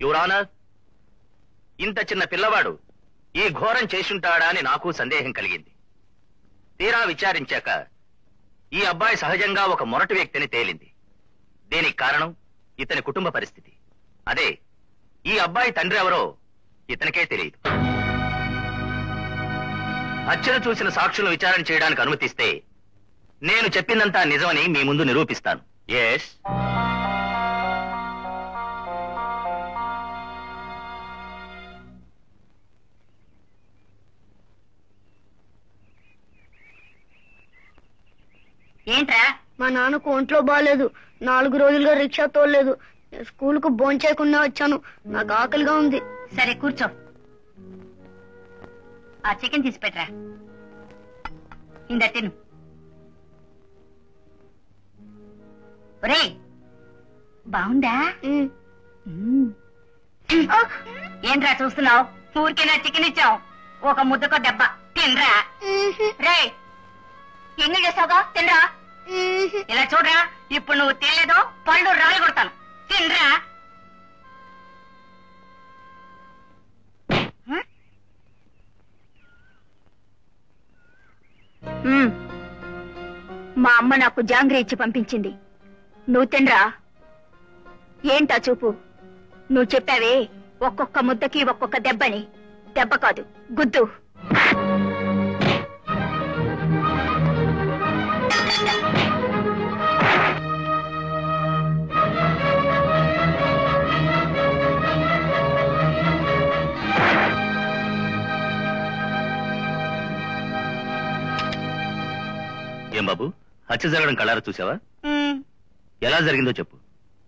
Your honour ఇంత చిన్న పిల్లవాడు ఈ ఘోరం చేసుంటాడా అని నాకు సందేహం కలిగింది తీరా విచారించాక ఈ అబ్బాయి సహజంగా ఒక మొరటి వ్యక్తిని తేలింది దీనికి కారణం ఇతని కుటుంబ పరిస్థితి అదే ఈ అబ్బాయి తండ్రి ఎవరో ఇతనికే తెలియదు హత్యను చూసిన సాక్షులను విచారణ చేయడానికి అనుమతిస్తే నేను చెప్పిందంతా నిజమని మీ ముందు నిరూపిస్తాను ఎస్ ఏంట్రా మా నాన్నకు ఒంట్లో బాగాలేదు నాలుగు రోజులుగా రిక్షా తోలేదు స్కూల్ కు భోంచేయకుండా వచ్చాను నాకు ఆకలిగా ఉంది సరే కూర్చో ఆ చికెన్ తీసి పెట్టరా ఇంద తిను ఒరేయ్ బాగుందా ఉమ్. మ్మ్. ఏంట్రా చూస్తున్నావు ఊరికేనా చికెన్ ఇచ్చావు ఒక ముద్దకో దెబ్బ తినరా రే ఎన్ని చేసావుగా తినరా ఇలా చూడరా ఇప్పుడు నువ్వు తినలేదో పళ్ళు రాలి కొడతాను తినరా మ్మ్. మా అమ్మ నాకు జాంగ్రీ ఇచ్చి పంపించింది నువ్వు తినరా ఏంటా చూపు నువ్వు చెప్పావే ఒక్కొక్క ముద్దకి ఒక్కొక్క దెబ్బని దెబ్బ కాదు గుద్దు ఏం బాబు హత్య జరగడం కళ్ళారా చూసావా ఎలా జరిగిందో చెప్పు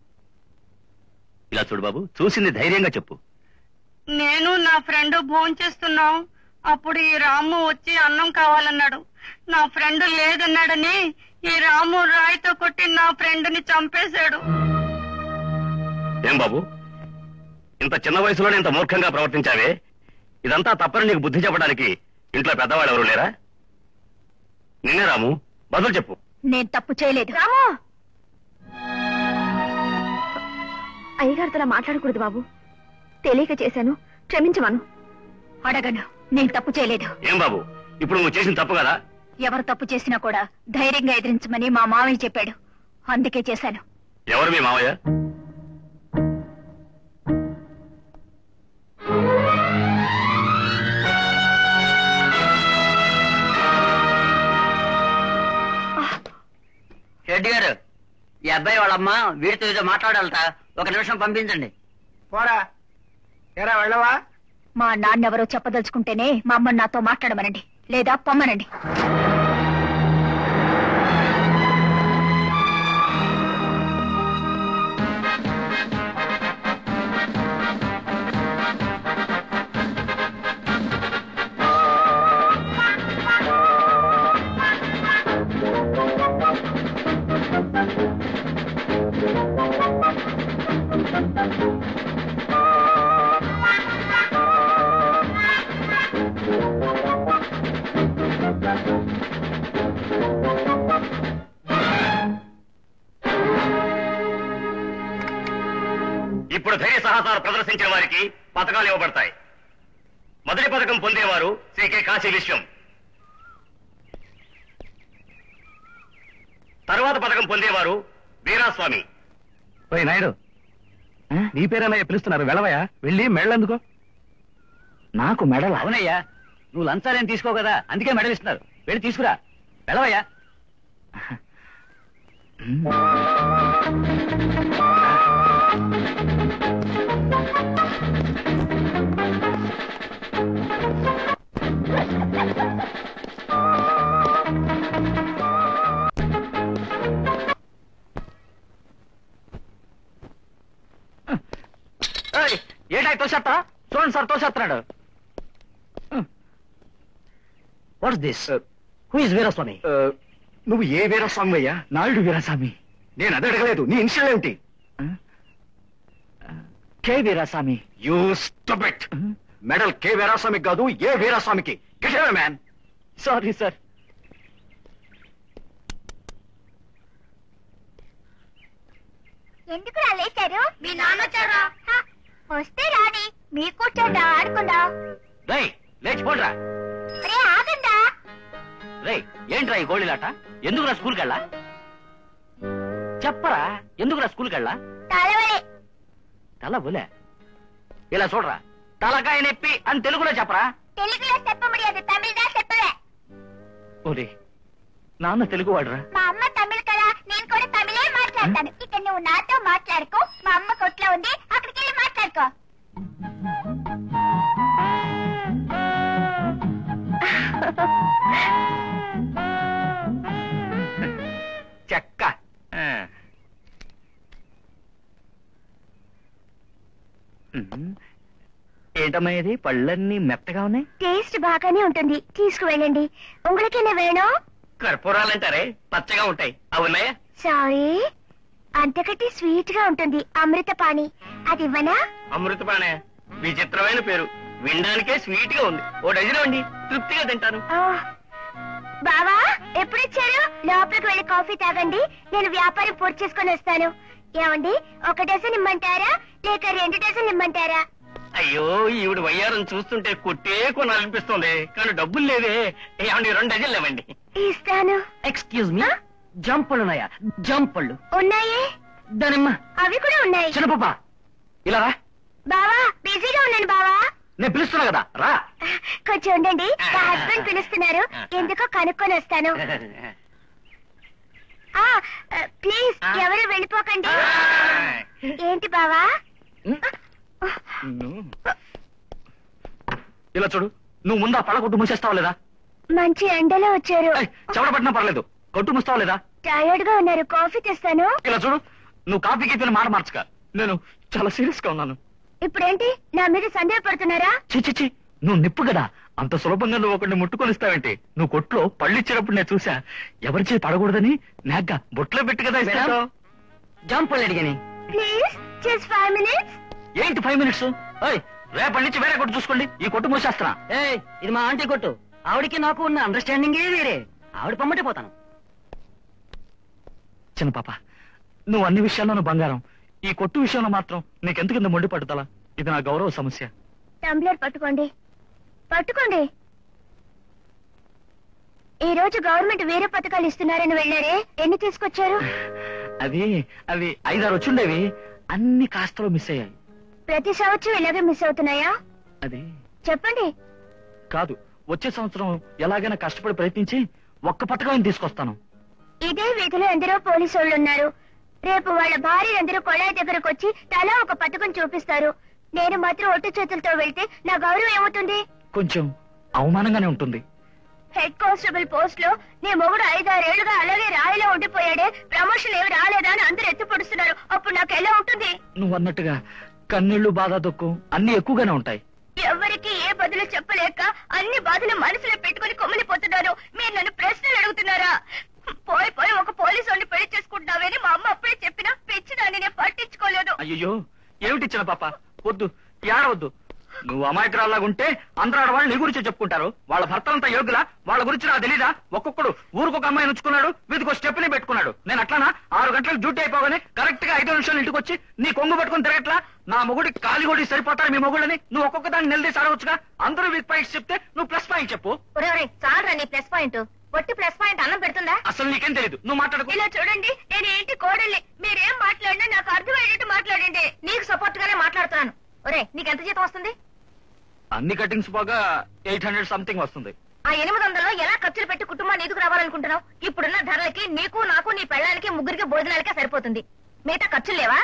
ఇలా చూడు బాబు చూసింది ధైర్యంగా చెప్పు నేను నా ఫ్రెండ్ భోంచేస్తున్నాం అప్పుడు ఈ రాము వచ్చి అన్నం కావాలన్నాడు నా ఫ్రెండ్ లేదన్నాడని ఈ రాము రాయితో కొట్టి నా ఫ్రెండ్ ని చంపేశాడు ఏం బాబు ఇంత చిన్న వయసులోనే ఇంత మూర్ఖంగా ప్రవర్తించావే ఇదంతా తప్పని నీకు బుద్ధి చెప్పడానికి ఇంట్లో పెద్దవాళ్ళు ఎవరు లేరా నిన్నే రాము బదులు చెప్పు నేను తప్పు చేయలేదు అయ్యగారితో అలా మాట్లాడకూడదు బాబు తెలియక చేశాను క్షమించమను అడగను నేను తప్పు చేయలేదు ఏం బాబు ఇప్పుడు నువ్వు చేసిన తప్పు కదా ఎవరు తప్పు చేసినా కూడా ధైర్యంగా ఎదిరించమని మా మావయ్య చెప్పాడు అందుకే చేశాను ఎవరు మీ మావయ్య రెడ్డి గారు ఈ అబ్బాయి వాళ్ళమ్మ వీడితో ఏదో మాట్లాడాలట ఒక నిమిషం పంపించండి పోరా ఎరా వెళ్ళవా మా నాన్నెవరో చెప్పదలుచుకుంటేనే మా అమ్మని నాతో మాట్లాడమనండి లేదా పొమ్మనండి ఇప్పుడు ధైర్య సాహసాలు ప్రదర్శించిన వారికి పథకాలు ఇవ్వబడతాయి మొదటి పథకం పొందేవారు శ్రీ కె కాశీ విశ్వం తరువాత పథకం పొందేవారు వీరాస్వామి పోయి నాయుడు నీ పేరేనా పిలుస్తున్నారు వెళ్ళవయ్యా వెళ్ళి మెళ్ళందుకో నాకు మెడల అవునయ్యా నువ్వు లంచాలేం తీసుకో కదా అందుకే మెడల్ ఇస్తున్నారు వెళ్ళి తీసుకురా వెళ్ళవయ్యా ఏటాయి తోసేస్తా చూడండి సార్ తోసేస్తున్నాడు what's this who is Veeraswamy నువ్వు ఏ వీరస్వామి అయ్యా నాయుడు వీరస్వామి నేను అది అడగలేదు నీ ఇన్షియల్ ఏమిటి K Veeraswamy you stupid medal K వీరాస్వామికి కాదు ఏ వీరాస్వామికి మ్యాన్ సారీ సార్ ఎందుకు లేచారు మీ నాన్న వచ్చారా వస్తే రాని మీ కూర్చోండా ఆడుకుందాం రై లేచిపోండ్రా రే ఆగండా రేయ్ ఏంట్రా ఈ గోళీలాట ఎందుకురా స్కూల్కి వెళ్ళా చెప్పరా ఎందుకురా స్కూల్కి వెళ్ళా తలవలే తల బులే ఇలా చూడరా తలకాయ నొప్పి అని తెలుగులో చెప్పరా తెలుగులో చెప్ప ముడియదు తమిళదా చెప్పవే ఓరే నాన్న తెలుగు వాడరా మా అమ్మ తమిళ కదా నేను కూడా తమిళే మాట్లాడతాను ఇక నువ్వు నాతో మాట్లాడుకో మా అమ్మ కొట్లో ఉంది అక్కడికి వెళ్ళి మాట్లాడుకో చెక్క ఆ. ఉమ్. ఏంటమ్మా ఇది పళ్ళన్నీ మెత్తగా ఉన్నాయి టేస్ట్ బాగానే ఉంటుంది తీసుకువెళ్ళండి ఉంగులకి వేణం కర్పూరాలంటారే పచ్చగా ఉంటాయి అవునాయా సారీ అంతకంటే స్వీట్ గా ఉంటుంది అమృతపాణి అది ఇవ్వనా అమృతపాణే విచిత్రమైన పేరు వినడానికే స్వీట్ గా ఉంది ఓ డజన్ అండి తృప్తిగా తింటాను ఆ, బావా ఎప్పుడొచ్చారు లోపలికి వెళ్ళి కాఫీ తాగండి నేను వ్యాపారం పూర్తి చేసుకొని వస్తాను ఏమండి ఒక డజన్ ఇమ్మంటారా లేక రెండు డజన్ ఇమ్మంటారా అయ్యో ఈవిడ వయ్యారం చూస్తుంటే కొట్టే కొనాలనిపిస్తుంది కానీ డబ్బులు లేవే ఏమండి రెండు డజన్లు ఇవ్వండి ఇస్తాను ఎక్స్క్యూజ్ మీ జంపళ్ళు ఉన్నాయా జంపళ్ళు ఉన్నాయే దానిమ్మ అవి కూడా ఉన్నాయి చిన్నపాప ఇలా రా బావా బిజీగా ఉన్నాను బావా నేను పిలుస్తున్నా కదా రా కొంచెం ఉండండి మా హస్బెండ్ పిలుస్తున్నారు ఎందుకో కనుక్కొని వస్తాను ఆ ప్లీజ్ ఎవరు వెళ్ళిపోకండి ఏంటి బావా ఇలా చూడు నువ్వు ముందా పళ్ళ కొట్టు మూసేస్తావా లేదా మంచి ఎండలో వచ్చారు ఏయ్, చెవడ పట్టినా పర్లేదు కొట్టు మూస్తావా లేదా టైర్డ్ గా ఉన్నారు కాఫీ తెస్తాను ఇలా చూడు నువ్వు కాఫీ గీపిన మాట మార్చక నేను చాలా సీరియస్ గా ఉన్నాను ఇప్పుడేంటి నా మీద సందేహపడుతున్నారా చి చి, చి నువ్వు నిప్పు కదా అంత సులభంగా నువ్వు ఒకరిని ముట్టుకొని ఇస్తావేంటి నువ్వు కొట్లో పళ్ళు ఇచ్చినప్పుడు నేను చూసా ఎవరి చేతి పడకూడదని నాగ్గా బొట్లో పెట్టి కదా ఇస్తాను జంపళ్ళు అడిగాని ప్లీజ్ జస్ట్ ఫైవ్ మినిట్స్ ఏంటి ఫైవ్ మినిట్స్ ఓయ్ రేపటి నుంచి వేరే కొట్టు చూసుకోండి ఈ కొట్టు మూసేస్తున్నా ఏయ్ ఇది మా ఆంటీ కొట్టు ఆవిడికి నాకు ఉన్న అండర్స్టాండింగే వేరే ఆవిడ పమ్మటే పోతాను చిన్న పాప నువ్వు అన్ని విషయాల్లోనూ బంగారం ఈ కొట్టు విషయంలో మాత్రం నీకెందుకు ఇంత మొండి పట్టుదల ఇది నా గౌరవ సమస్య టంబ్లర్ పట్టుకోండి పట్టుకోండి ఈ రోజు గవర్నమెంట్ వేరే పథకాలు ఇస్తున్నారని వెళ్ళారే ఎన్ని తీసుకొచ్చారు అది అవి ఐదారు వచ్చుండేవి అన్ని కాస్తలో మిస్ అయ్యాయి ప్రతి సంవత్సరం ఇలాగే మిస్ అవుతున్నాయా అది చెప్పండి కాదు వచ్చే సంవత్సరం ఎలాగైనా కష్టపడి ప్రయత్నించి ఒక్క పథకం తీసుకొస్తాను ఇదే వీధిలో ఎందరో పోలీసు వాళ్ళు ఉన్నారు రేపు వాళ్ళ భార్యలందరూ కొళాయి దగ్గరకు వచ్చి తలా ఒక పథకం చూపిస్తారు నేను మాత్రం ఒట్టు చేతులతో వెళ్తే నా గౌరవం ఏమవుతుంది కొంచెం అవమానంగానే ఉంటుంది హెడ్ కానిస్టేబుల్ పోస్ట్ లో నీ మొగుడు ఐదారేళ్లుగా అలాగే రాయిలో ఉండిపోయాడే ప్రమోషన్ ఏమి రాలేదా అని అందరూ ఎత్తి పొడుస్తున్నారు అప్పుడు నాకు ఎలా ఉంటుంది నువ్వు అన్నట్టుగా కన్నీళ్లు బాధ దుఃఖం అన్ని ఎక్కువగానే ఉంటాయి ఎవరికి ఏ బదులు చెప్పలేక అన్ని బాధలు మనసులో పెట్టుకుని కొమ్మిలిపోతున్నారు మీరు నన్ను ప్రశ్నలు అడుగుతున్నారా పోయి పోయి ఒక పోలీసు వాడిని పెళ్లి చేసుకుంటున్నావని మా అమ్మ అప్పుడే చెప్పినా పెంచిదాన్ని నేను పట్టించుకోలేదు అయ్యో ఏమిటి ఇచ్చిన పాప వద్దు ఏడవద్దు నువ్వు అమాయకురాల్లాగా ఉంటే అందరూ ఆడవాళ్ళు నీ గురించి చెప్పుకుంటారు వాళ్ళ భర్తలంతా యోగ్యులా వాళ్ళ గురించి నాకు తెలీదా ఒక్కొక్కడు ఊరుకొక అమ్మాయిని ఉంచుకున్నాడు వీధికి స్టెప్ని పెట్టుకున్నాడు నేను అట్లానా ఆరు గంటలకు డ్యూటీ అయిపోగానే కరెక్ట్ గా ఐదు నిమిషాలు ఇంటికి వచ్చి నీ కొంగు పట్టుకుని తిరగట్లా నా మొగుడి కాలి కొడి సరిపోతారు మీ మొగుడని నువ్వు ఒక్కొక్క దాన్ని నిలదీసి అడగొచ్చుగా అందరూ వీక్ పాయింట్స్ చెప్తే నువ్వు ప్లస్ పాయింట్ చెప్పు చాలరా నీ ప్లస్ పాయింట్ ఒట్టి ప్లస్ పాయింట్ అన్నం పెడుతుందా అసలు నీకేం తెలియదు నువ్వు మాట్లాడుకో ఇలా చూడండి నేను ఏంటి కోడల్ని మీరేం మాట్లాడినా నాకు అర్థమయ్యేటట్టు మాట్లాడండి నీకు సపోర్ట్ గానే మాట్లాడుతున్నాను ఒరే నీకు ఎంత జీతం వస్తుంది అన్ని కటింగ్స్ పోగా ఎయిట్ హండ్రెడ్ సంథింగ్ వస్తుంది ఆ ఎనిమిది వందల్లో ఎలా ఖర్చులు పెట్టి కుటుంబాన్ని ఎదుగు రావాలనుకుంటున్నావు ఇప్పుడున్న ధరలకి నీకు నాకు నీ పెళ్ళానికి ముగ్గురికి భోజనాలకే సరిపోతుంది మిగతా ఖర్చులు లేవా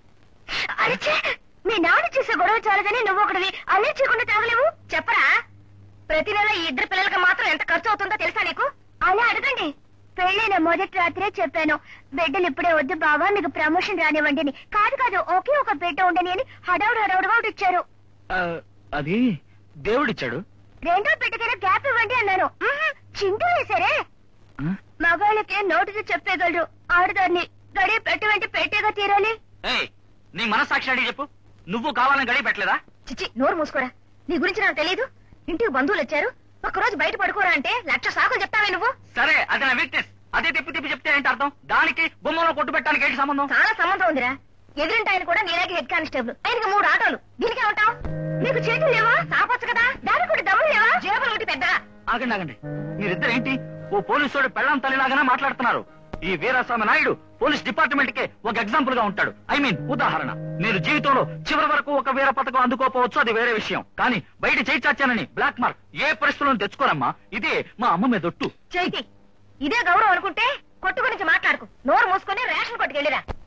అరిచే మీ నాన్న చేసే గొడవ చాలదని నువ్వు ఒకటివి అన్నీ చేయకుండా తాగలేవు చెప్పరా ప్రతి నెల ఈ ఇద్దరు పిల్లలకి మాత్రం ఎంత ఖర్చు అవుతుందో తెలుసా నీకు అలా అడగండి పెళ్ళైన మొదటి రాత్రే చెప్పాను బిడ్డలు ఇప్పుడే వద్దు బావా మీకు ప్రమోషన్ రానివ్వండి అని కాదు కాదు ఒకే ఒక బిడ్డ ఉండని అని హడావుడు హడావుడుగా ఒకటి ఇచ్చారు ఆ, అది దేవుడిచ్చాడు రెండో బిడ్డకైనా గ్యాప్ ఇవ్వండి అన్నాను మ్మ్, చింటూ వేశారే ఆ? మగాళ్ళకి నోటితో చెప్పేయగలరు ఆడదాన్ని గడి పెట్టమంటే పెట్టేగా తీరాలి ఏయ్ నీ మనసాక్షి అడిగి చెప్పు నువ్వు కావాలని గడి పెట్టలేదా చిచ్చి నోరు మూసుకోరా నీ గురించి నాకు తెలియదు ఇంటికి బంధువులు వచ్చారు ఒక్కరోజు బయట పడుకోరా అంటే లక్ష సాకులు చెప్తావే నువ్వు సరే అది నా వీక్నెస్ అదే తిప్పి తిప్పి చెప్తే ఏంటి అర్థం దానికి బొమ్మలో కొట్టు పెట్టడానికి ఏంటి సంబంధం చాలా సంబంధం ఉందిరా ఎదురింటి ఆయన కూడా నీలాగే హెడ్ కానిస్టేబుల్ ఆయనకి మూడు ఆటోలు దీనికే ఉంటావు నీకు చేతులు లేవా సాపొచ్చు కదా దానికి కూడా దమ్ములు లేవా జేబులు ఒకటి పెద్దగా ఆగండి ఆగండి మీరిద్దరు ఏంటి ఓ పోలీసుడు పెళ్ళం తల్లిలాగానే మాట్లాడుతున్నారు ఈ వీరాస్వామి నాయుడు పోలీస్ డిపార్ట్మెంట్ కే ఒక ఎగ్జాంపుల్ గా ఉంటాడు ఐ మీన్ ఉదాహరణ నేను జీవితంలో చివరి వరకు ఒక వీర పథకం అందుకోపోవచ్చు అది వేరే విషయం కానీ బయట చేయి చాచానని బ్లాక్ మార్క్ ఏ పరిస్థితులను తెచ్చుకోరమ్మా ఇదే మా అమ్మ మీద ఒట్టు చైతి ఇదే గౌరవం అనుకుంటే కొట్టు గురించి మాట్లాడుకు నోరు మూసుకొని రేషన్ కొట్టుకెళ్ళిరా